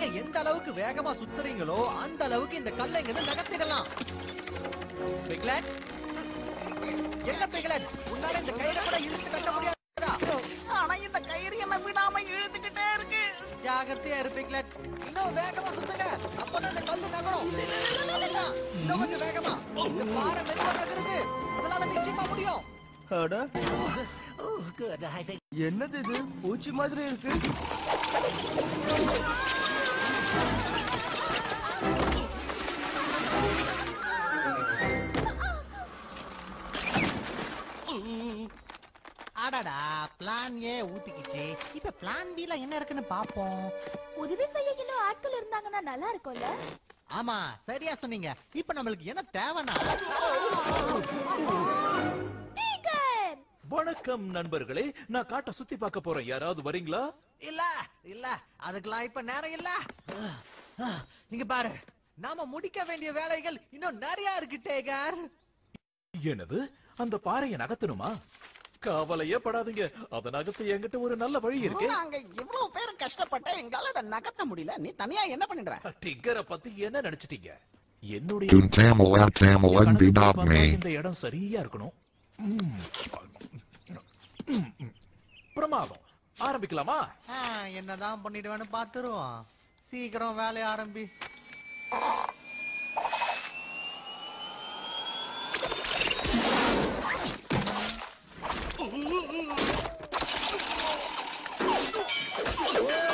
நீங்க எந்த அளவுக்கு வேகமா சுத்துறீங்களோ அந்த அளவுக்கு இந்த கல்லை இங்க இருந்து நகர்த்திடலாம் பிக்லட் என்ன பிக்லட் உன்னால இந்த கயிறை கூட இழுத்து கட்ட முடியாதா ஆனா இந்த கயிறு என்ன விடாம இழுத்துக்கிட்டே இருக்கு ஜாகிரதையா இரு பிக்லட் இன்னும் வேகமா சுத்துங்க அப்பதான் இந்த கல்லு நகரும் அப்படிதான். இன்னும் கொஞ்சம் வேகமா இந்த பாறை மெதுவா நகருது உங்களால நிச்சயமா முடியும் அட என்னது இது பூச்சி மாதிரி இருக்கு அடடா பிளான் ஏ ஊத்திக்கிச்சு இப்ப பிளான் பி ல என்ன இருக்குன்னு பாப்போம் உதவி செய்ய இன்னும் ஆட்கள் இருந்தாங்கன்னா நல்லா இருக்கும்ல ஆமா சரியா சொன்னீங்க இப்ப நம்மளுக்கு என்ன தேவைன்னா டீகர் வணக்கம் நண்பர்களே நான் காட்ட சுத்தி பார்க்க போறேன் யாராவது வரீங்களா இல்ல இல்ல அதுக்கெல்லாம் இப்ப நேரம் இல்ல இங்க பாரு நாம முடிக்க வேண்டிய வேலைகள் இன்னும் நிறைய இருக்கு டேகர் என்னது அந்த பாறையை நகர்த்தணுமா கவலையே படாதீங்க அதை நகர்த்த என்கிட்ட ஒரு நல்ல வழி இருக்கு நாங்க இவ்வளவு பேர் கஷ்டப்பட்ட எங்களால அதை நகர்த்த முடியல நீ தனியா என்ன பண்ணிடுவ டிக்கரை பத்தி என்ன நினைச்சிட்டீங்க என்னுடைய Toon Tamil at Tamil கணக்கு NB dot பார்த்தா me. இந்த இடம் சரியா இருக்கணும் ம். ம், ம். பிரமாதம் ஆரம்பிக்கலாமா ஆ, என்னதான் பண்ணிடுவேன்னு பாத்துருவோம் சீக்கிரம் வேலைய ஆரம்பி ஓ